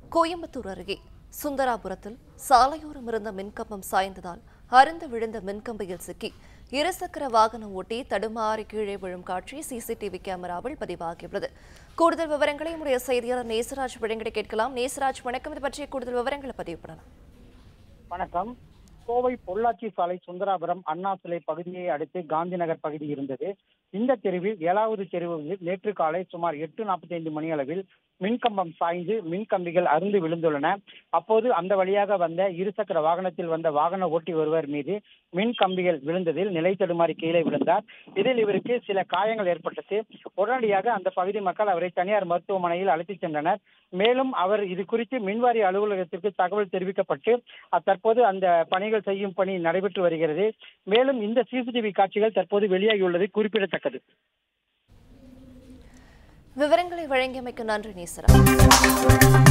கோயம்புத்தூர் அருகே சுந்தராபுரத்தில் சாலையோரம் இருந்த மின்கம்பம் சாய்ந்ததால் அருந்து விழுந்த மின்கம்பியில் சிக்கி இருசக்கர வாகனம் ஓட்டி தடுமாறி கீழே விழும் காட்சி சிசிடிவி கேமராவில் பதிவாகியுள்ளது கூடுதல் விவரங்களை நம்முடைய செய்தியாளர் நேசராஜ் வழங்கிட கேட்கலாம் நேசராஜ் வணக்கம் இது பற்றிய கூடுதல் விவரங்களை பதிவு பண்ணலாம் வணக்கம் கோவை பொள்ளாச்சி சாலை சுந்தராபுரம் அண்ணா சிலை பகுதியை அடுத்து காந்தி நகர் பகுதி இருந்தது இந்த தெருவில் ஏழாவது தெருவில் நேற்று காலை சுமார் எட்டு நாற்பத்தி ஐந்து மணி அளவில் மின்கம்பம் சாய்ந்து மின்கம்பிகள் அருந்து விழுந்துள்ளன அப்போது அந்த வழியாக வந்த இருசக்கர வாகனத்தில் வந்த வாகன ஓட்டி ஒருவர் மீது மின் கம்பிகள் விழுந்ததில் நிலை தடுமாறி கீழே விழுந்தார் இதில் இவருக்கு சில காயங்கள் ஏற்பட்டது உடனடியாக அந்த பகுதி மக்கள் அவரை தனியார் மருத்துவமனையில் அழைத்துச் சென்றனர் மேலும் அவர் இது குறித்து மின்வாரிய அலுவலகத்திற்கு தகவல் தெரிவிக்கப்பட்டு அ- தற்போது அந்த பணிகள் செய்யும் பணி நடைபெற்று வருகிறது மேலும் இந்த சிசிடிவி காட்சிகள் தற்போது வெளியாகியுள்ளது குறிப்பிடத்தக்கது விவரங்களை வழங்கியமைக்கு நன்றி நேசராஜ்